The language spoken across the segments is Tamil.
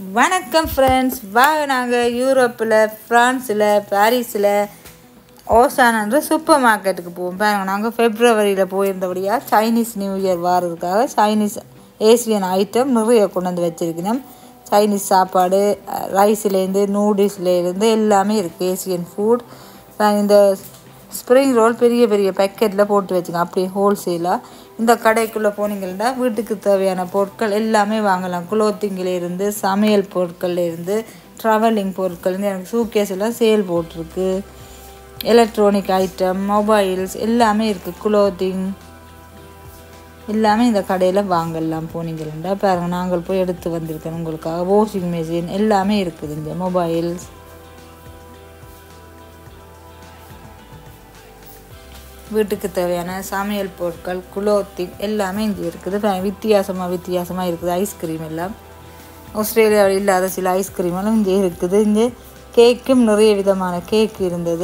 வணக்கம் ஃப்ரெண்ட்ஸ் வாங்க நாங்கள் யூரோப்பில் ஃப்ரான்ஸில் பாரிஸில் ஓசானன்ற சூப்பர் மார்க்கெட்டுக்கு போவோம் பாருங்க நாங்கள் ஃபெப்ரவரியில் போயிருந்தபடியாக சைனீஸ் நியூ இயர் வாரதுக்காக சைனீஸ் ஏசியன் ஐட்டம் நிறைய கொண்டு வந்து வச்சுருக்கணும் சைனீஸ் சாப்பாடு ரைஸ்லேருந்து நூடுல்ஸ்லேருந்து எல்லாமே இருக்குது ஏசியன் ஃபுட் இந்த ஸ்ப்ரிங் ரோல் பெரிய பெரிய பேக்கெட்டில் போட்டு வச்சுங்க அப்படியே ஹோல்சேலாக இந்த கடைக்குள்ளே போனீங்கன்னா வீட்டுக்கு தேவையான பொருட்கள் எல்லாமே வாங்கலாம் குளோத்திங்கிலேருந்து சமையல் பொருட்கள்லேருந்து ட்ராவலிங் பொருட்கள்லேருந்து எனக்கு சூக்கேஸ் எல்லாம் சேல் போட்டிருக்கு எலக்ட்ரானிக் ஐட்டம் மொபைல்ஸ் எல்லாமே இருக்குது குளோத்திங் எல்லாமே இந்த கடையில் வாங்கலாம் போனீங்கன்னா பாருங்க நாங்கள் போய் எடுத்து வந்திருக்கோம் உங்களுக்காக வாஷிங் மிஷின் எல்லாமே இருக்குது இந்த மொபைல்ஸ் வீட்டுக்கு தேவையான சமையல் பொருட்கள் குளோத்திங் எல்லாமே இங்கே இருக்குது வித்தியாசமாக வித்தியாசமாக இருக்குது ஐஸ்கிரீம் எல்லாம் ஆஸ்திரேலியாவில் இல்லாத சில ஐஸ்கிரீம் எல்லாம் இங்கே இருக்குது இங்கே கேக்கும் நிறைய விதமான கேக் இருந்தது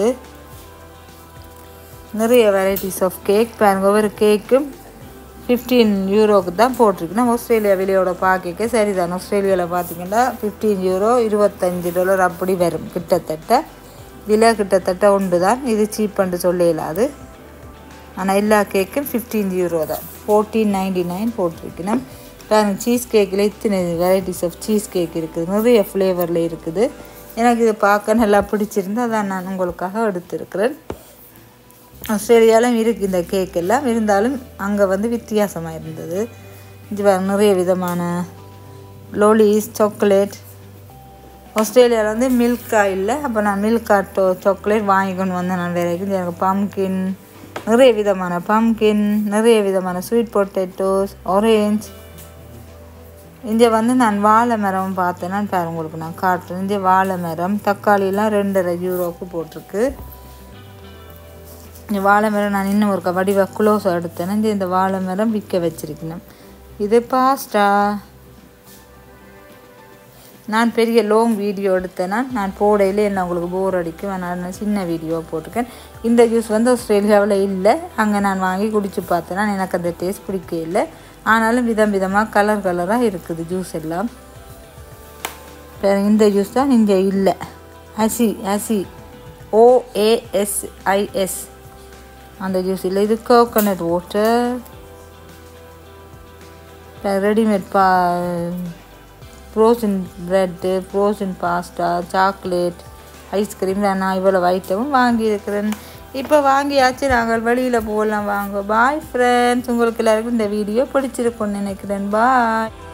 நிறைய வெரைட்டிஸ் ஆஃப் கேக் பாருங்க ஒவ்வொரு கேக்கும் ஃபிஃப்டீன் யூரோக்கு தான் போட்டிருக்கு நம்ம ஆஸ்திரேலியா விலையோட பார்க்க சரிதான் ஆஸ்திரேலியாவில் பார்த்தீங்கன்னா ஃபிஃப்டீன் யூரோ இருபத்தஞ்சி டாலர் அப்படி வரும் கிட்டத்தட்ட விலை கிட்டத்தட்ட ஒன்று தான் இது சீப்புன்னு சொல்ல இல்லாது ஆனால் எல்லா கேக்கும் ஃபிஃப்டீன் யூரோ தான் ஃபோர்டீன் நைன்டி நைன் போட்டிருக்கணும் பாருங்க சீஸ் கேக்கில் இத்தனை வெரைட்டிஸ் ஆஃப் சீஸ் கேக் இருக்குது நிறைய ஃப்ளேவரில் இருக்குது எனக்கு இதை பார்க்க நல்லா பிடிச்சிருந்து அதான் நான் உங்களுக்காக எடுத்திருக்கிறேன் ஆஸ்திரேலியாவிலும் இருக்குது இந்த கேக் எல்லாம் இருந்தாலும் அங்கே வந்து வித்தியாசமாக இருந்தது இது நிறைய விதமான லோலிஸ் சாக்லேட் ஆஸ்திரேலியாவில் வந்து மில்கா இல்லை அப்போ நான் மில்கா டோ சாக்லேட் வாங்கிக்கொண்டு வந்தேன் நான் வேறு எனக்கு பம்கின் நிறைய விதமான பம்கின் நிறைய விதமான ஸ்வீட் பொட்டேட்டோஸ் ஆரேஞ்ச் இங்கே வந்து நான் வாழை மரம் பார்த்தேன்னா பாரு உங்களுக்கு நான் காட்டுறேன் இங்கே வாழை மரம் தக்காளிலாம் ரெண்டரை யூரோக்கு போட்டிருக்கு இந்த வாழை மரம் நான் இன்னும் ஒரு வடிவ குளோஸ் எடுத்தேன் இங்கே இந்த வாழை மரம் விற்க வச்சிருக்கணும் இது பாஸ்டா நான் பெரிய லாங் வீடியோ எடுத்தேன்னா நான் போடையில என்ன உங்களுக்கு போர் அடிக்கும் நான் சின்ன வீடியோ போட்டிருக்கேன் இந்த ஜூஸ் வந்து ஆஸ்திரேலியாவில் இல்லை அங்கே நான் வாங்கி குடிச்சு பார்த்தேன்னா எனக்கு அந்த டேஸ்ட் பிடிக்க இல்லை ஆனாலும் விதம் விதமாக கலர் கலராக இருக்குது ஜூஸ் எல்லாம் இந்த ஜூஸ் தான் இங்கே இல்லை அசி அசி ஓஏஎஸ்ஐஎஸ் அந்த ஜூஸ் இல்லை இது கோகோனட் வாட்டர் ரெடிமேட் பா frozen bread frozen pasta chocolate ice cream நான் இவ்வளோ ஐட்டமும் வாங்கியிருக்கிறேன் இப்போ வாங்கியாச்சு நாங்கள் வெளியில் போகலாம் வாங்க பாய் ஃப்ரெண்ட்ஸ் உங்களுக்கு எல்லாருக்கும் இந்த வீடியோ பிடிச்சிருக்குன்னு நினைக்கிறேன் பாய்